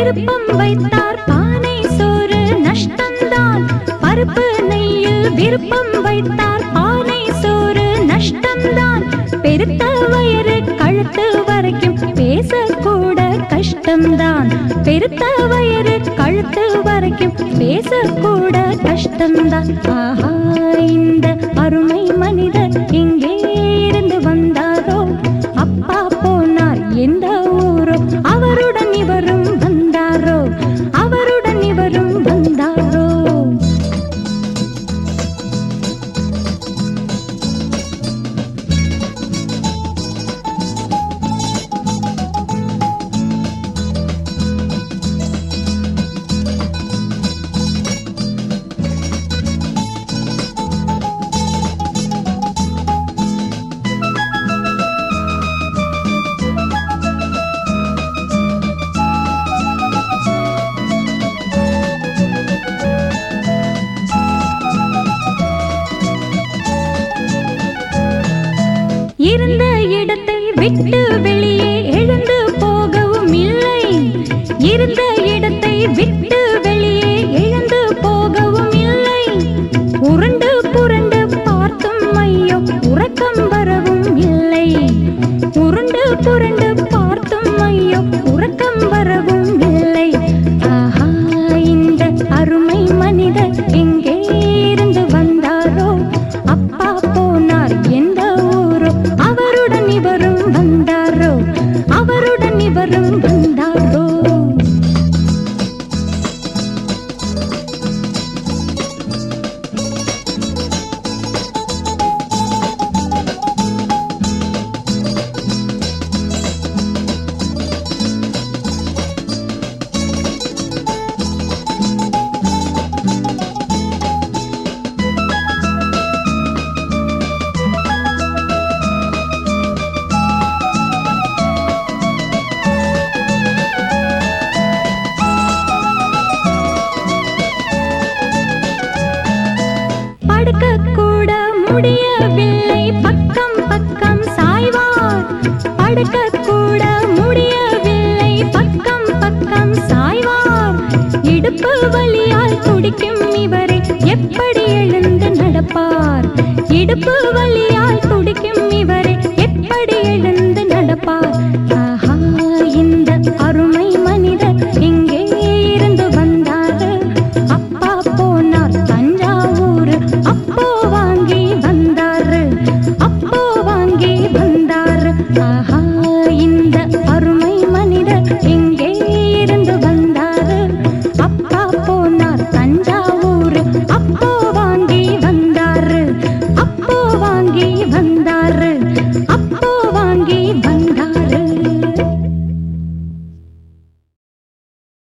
விருப்பம் வைத்தார் பானை சோறு நஷ்டம்தான் பருப்பு நெய்யில் விருப்பம் வைத்தார் பானை சோறு நஷ்டம்தான் பெருத்த வயிறு கழுத்து வரைக்கும் பேசக்கூட கஷ்டம்தான் பெருத்த வயிறு கழுத்து வரைக்கும் பேசக்கூட கஷ்டம்தான் ஆஹா இந்த அருமை மனிதர் இங்கே இருந்து வந்தாரோ அப்பா போனார் எந்த ஊரோ அவருடன் இவரும் வந்தாரோ அவருடன் இவரும் வந்தாரோ இருந்த இடத்தை விட்டு வெளியே எழுந்து போகவும் இல்லை இருந்த இடத்தை விட்டு வெளியே எழுந்து போகவும் இல்லை உருண்டு புரண்டு பார்த்தும் ஐயோ உறக்கம் வரவும் இல்லை உருண்டு புரண்டு பார்த்தும் ஐயோ உறக்கம் வரவும் இல்லை ஆஹா இந்த அருமை மனிதர் எங்கே இருந்து வந்தாரோ அப்பா போனார் எந்த ஊரோ அவருடன் இவரும் வந்தாரோ அவருடன் இவரும் வந்தாரோ படுக்க கூட முடியவில்லை பக்கம் பக்கம் சாய்வார் படுக்க கூட முடியவில்லை பக்கம் பக்கம் சாய்வார் இடுப்பு வலியால் துடிக்கும் இவரை எப்படி எழுந்து நடப்பார் இடுப்பு வலியால்